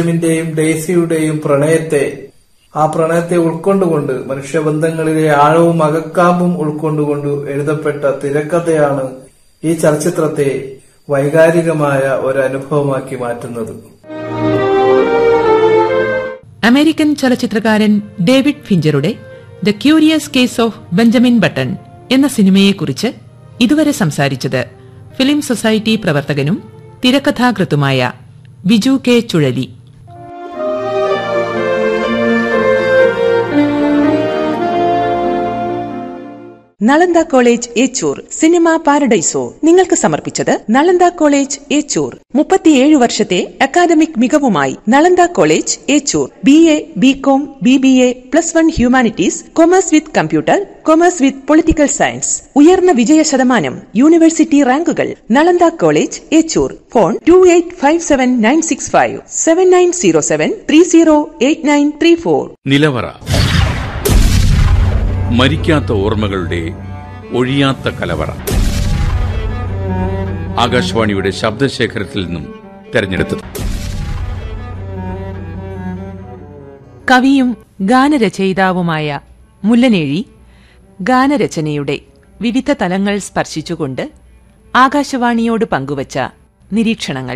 ിന്റെയും ഡെയ്സിയുടെയും പ്രണയത്തെ ആ പ്രണയത്തെ ഉൾക്കൊണ്ടുകൊണ്ട് മനുഷ്യബന്ധങ്ങളിലെ ആഴവും അകക്കാമ്പും ഉൾക്കൊണ്ടുകൊണ്ട് എഴുതപ്പെട്ട തിരക്കഥയാണ് ഈ ചലച്ചിത്രത്തെ വൈകാരികമായ ഒരു അനുഭവമാക്കി മാറ്റുന്നത് അമേരിക്കൻ ചലച്ചിത്രകാരൻ ഡേവിഡ് ഫിഞ്ചറുടെ the curious case of Benjamin Button എന്ന സിനിമയെക്കുറിച്ച് ഇതുവരെ സംസാരിച്ചത് ഫിലിം സൊസൈറ്റി പ്രവർത്തകനും തിരക്കഥാകൃത്തുമായ Biju K Chuzhali Nalanda college Echur Cinema Paradiso നിങ്ങൾക്ക് സമർപ്പിച്ചത് നളന്ദ കോളേജ് ഏച്ചൂർ മുപ്പത്തിയേഴ് വർഷത്തെ അക്കാദമിക് മികവുമായി Nalanda college Echur B A B com B B A plus one humanities commerce with computer commerce with political science ഉയർന്ന വിജയ ശതമാനം യൂണിവേഴ്സിറ്റി റാങ്കുകൾ Nalanda college Echur phone two eight five seven nine six five seven nine zero seven three zero eight nine three four നിലവറ മരിക്കാത്ത ഓർമ്മകളുടെ ഒഴിയാത്ത കലവറ ആകാശവാണിയുടെ ശബ്ദശേഖരത്തിൽ നിന്നും തെരഞ്ഞെടുത്തത് കവിയും ഗാനരചയിതാവുമായ മുല്ലനേഴി ഗാനരചനയുടെ വിവിധ തലങ്ങൾ സ്പർശിച്ചുകൊണ്ട് ആകാശവാണിയോട് പങ്കുവച്ച നിരീക്ഷണങ്ങൾ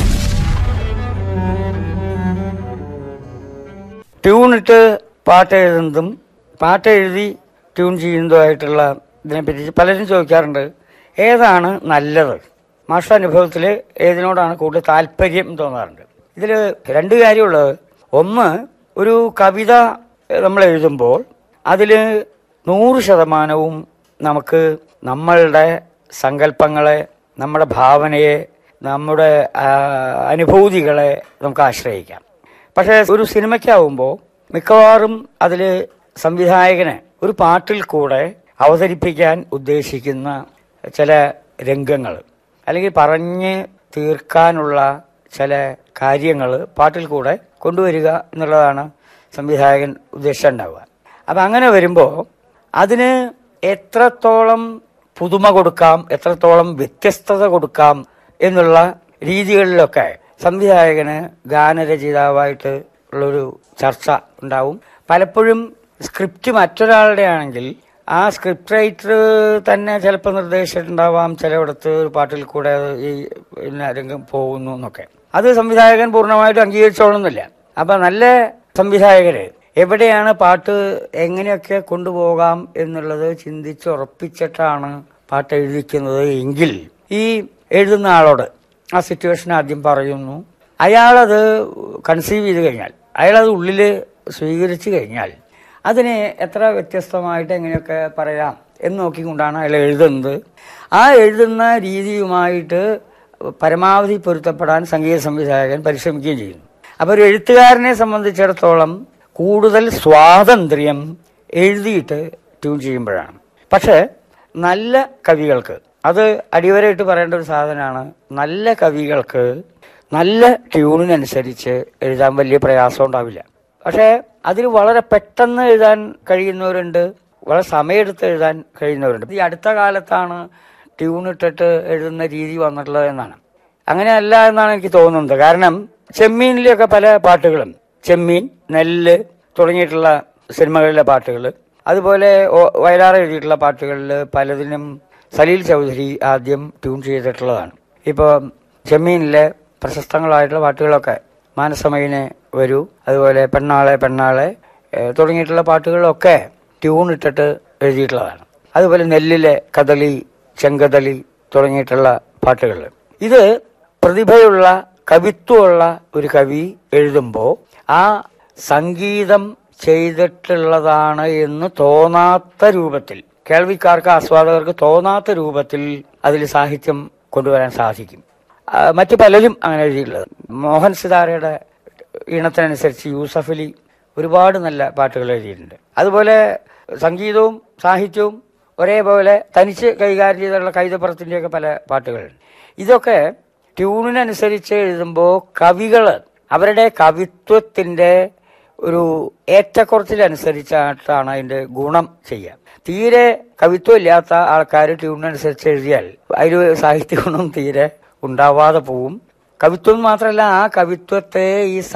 ട്യൂണിട്ട് പാട്ട് എഴുതുന്നതും പാട്ട് എഴുതി ട്യൂൺ ചെയ്യുന്നതുമായിട്ടുള്ള ഇതിനെപ്പറ്റി പലരും ചോദിക്കാറുണ്ട് ഏതാണ് നല്ലത് മാഷ അനുഭവത്തിൽ ഏതിനോടാണ് കൂടുതൽ താല്പര്യം തോന്നാറുണ്ട് ഇതിൽ രണ്ട് കാര്യമുള്ളത് ഒന്ന് ഒരു കവിത നമ്മൾ എഴുതുമ്പോൾ അതിൽ നൂറ് ശതമാനവും നമുക്ക് നമ്മളുടെ സങ്കല്പങ്ങളെ നമ്മുടെ ഭാവനയെ നമ്മുടെ ആ, അനുഭൂതികളെ നമുക്ക് ആശ്രയിക്കാം പക്ഷേ ഒരു സിനിമയ്ക്കാവുമ്പോൾ മിക്കവാറും അതിൽ സംവിധായകന് ഒരു പാട്ടിൽ കൂടെ അവതരിപ്പിക്കാൻ ഉദ്ദേശിക്കുന്ന ചില രംഗങ്ങൾ അല്ലെങ്കിൽ പറഞ്ഞ് തീർക്കാനുള്ള ചില കാര്യങ്ങൾ പാട്ടിൽ കൂടെ കൊണ്ടുവരിക എന്നുള്ളതാണ് സംവിധായകൻ ഉദ്ദേശിച്ചുണ്ടാവുക അപ്പം അങ്ങനെ വരുമ്പോൾ അതിന് എത്രത്തോളം പുതുമ കൊടുക്കാം എത്രത്തോളം വ്യത്യസ്തത കൊടുക്കാം എന്നുള്ള രീതികളിലൊക്കെ സംവിധായകന് ഗാനരചയിതാവായിട്ട് ഉള്ളൊരു ചർച്ച ഉണ്ടാവും പലപ്പോഴും സ്ക്രിപ്റ്റ് മറ്റൊരാളുടെ ആണെങ്കിൽ ആ സ്ക്രിപ്റ്റ് റൈറ്റർ തന്നെ ചിലപ്പോൾ നിർദ്ദേശിച്ചിട്ടുണ്ടാവാം ചിലയിടത്ത് ഒരു പാട്ടിൽ കൂടെ ഈ പിന്നെ രംഗം പോകുന്നു എന്നൊക്കെ അത് സംവിധായകൻ പൂർണ്ണമായിട്ടും അംഗീകരിച്ചോളുന്നില്ല അപ്പൊ നല്ല സംവിധായകര് എവിടെയാണ് പാട്ട് എങ്ങനെയൊക്കെ കൊണ്ടുപോകാം എന്നുള്ളത് ചിന്തിച്ചുറപ്പിച്ചിട്ടാണ് പാട്ട് എഴുതിക്കുന്നത് എങ്കിൽ ഈ എഴുതുന്ന ആളോട് ആ സിറ്റുവേഷൻ ആദ്യം പറയുന്നു അയാളത് കൺസീവ് ചെയ്ത് കഴിഞ്ഞാൽ അയാളത് ഉള്ളിൽ സ്വീകരിച്ചു കഴിഞ്ഞാൽ അതിനെ എത്ര വ്യത്യസ്തമായിട്ട് എങ്ങനെയൊക്കെ പറയാം എന്ന് നോക്കിക്കൊണ്ടാണ് അയാൾ എഴുതുന്നത് ആ എഴുതുന്ന രീതിയുമായിട്ട് പരമാവധി പൊരുത്തപ്പെടാൻ സംഗീത സംവിധായകൻ പരിശ്രമിക്കുകയും ചെയ്യുന്നു അപ്പോൾ ഒരു എഴുത്തുകാരനെ സംബന്ധിച്ചിടത്തോളം കൂടുതൽ സ്വാതന്ത്ര്യം എഴുതിയിട്ട് ട്യൂൺ ചെയ്യുമ്പോഴാണ് പക്ഷേ നല്ല കവികൾക്ക് അത് അടിവരയിട്ട് പറയേണ്ട ഒരു സാധനമാണ് നല്ല കവികൾക്ക് നല്ല ട്യൂണിനനുസരിച്ച് എഴുതാൻ വലിയ പ്രയാസം ഉണ്ടാവില്ല പക്ഷേ അതിൽ വളരെ പെട്ടെന്ന് എഴുതാൻ കഴിയുന്നവരുണ്ട് വളരെ സമയമെടുത്ത് എഴുതാൻ കഴിയുന്നവരുണ്ട് ഈ അടുത്ത കാലത്താണ് ട്യൂൺ ഇട്ടിട്ട് എഴുതുന്ന രീതി വന്നിട്ടുള്ളത് എന്നാണ് അങ്ങനെയല്ല എന്നാണ് എനിക്ക് തോന്നുന്നത് കാരണം ചെമ്മീനിലെയൊക്കെ പല പാട്ടുകളും ചെമ്മീൻ നെല്ല് തുടങ്ങിയിട്ടുള്ള സിനിമകളിലെ പാട്ടുകൾ അതുപോലെ ഓ- വയലാർ എഴുതിയിട്ടുള്ള പാട്ടുകളിൽ പലതിനും സലീൽ ചൗധരി ആദ്യം ട്യൂൺ ചെയ്തിട്ടുള്ളതാണ് ഇപ്പോൾ ചെമ്മീനിലെ പ്രശസ്തങ്ങളായിട്ടുള്ള പാട്ടുകളൊക്കെ മാനസമയിനെ വരൂ അതുപോലെ പെണ്ണാളെ പെണ്ണാളെ ഏഹ്, തുടങ്ങിയിട്ടുള്ള പാട്ടുകളൊക്കെ ട്യൂൺ ഇട്ടിട്ട് എഴുതിയിട്ടുള്ളതാണ് അതുപോലെ നെല്ലിലെ കദളി ചെങ്കദളി തുടങ്ങിയിട്ടുള്ള പാട്ടുകൾ ഇത് പ്രതിഭയുള്ള കവിത്വമുള്ള ഒരു കവി എഴുതുമ്പോൾ ആ സംഗീതം ചെയ്തിട്ടുള്ളതാണ് എന്ന് തോന്നാത്ത രൂപത്തിൽ കേൾവിക്കാർക്ക് ആസ്വാദകർക്ക് തോന്നാത്ത രൂപത്തിൽ അതിൽ സാഹിത്യം കൊണ്ടുവരാൻ സാധിക്കും ആ, മറ്റു പലരും അങ്ങനെ എഴുതിയിട്ടുള്ളത് മോഹൻ സിതാരയുടെ ഈണത്തിനനുസരിച്ച് യൂസഫ് അലി ഒരുപാട് നല്ല പാട്ടുകൾ എഴുതിയിട്ടുണ്ട് അതുപോലെ സംഗീതവും സാഹിത്യവും ഒരേപോലെ തനിച്ച് കൈകാര്യം ചെയ്തിട്ടുള്ള കൈതപ്പുറത്തിൻ്റെയൊക്കെ പല പാട്ടുകളുണ്ട് ഇതൊക്കെ ട്യൂണിനനുസരിച്ച് എഴുതുമ്പോൾ കവികൾ അവരുടെ കവിത്വത്തിൻ്റെ ഒരു ഏറ്റക്കുറച്ചിലനുസരിച്ചായിട്ടാണ് അതിൻ്റെ ഗുണം ചെയ്യുക തീരെ കവിത്വം ഇല്ലാത്ത ആൾക്കാർ ട്യൂണിനനുസരിച്ച് എഴുതിയാൽ അതിൽ സാഹിത്യ ഗുണം തീരെ ഉണ്ടാവാതെ പോവും കവിത്വം മാത്രമല്ല ആ കവിത്വത്തെ ഈ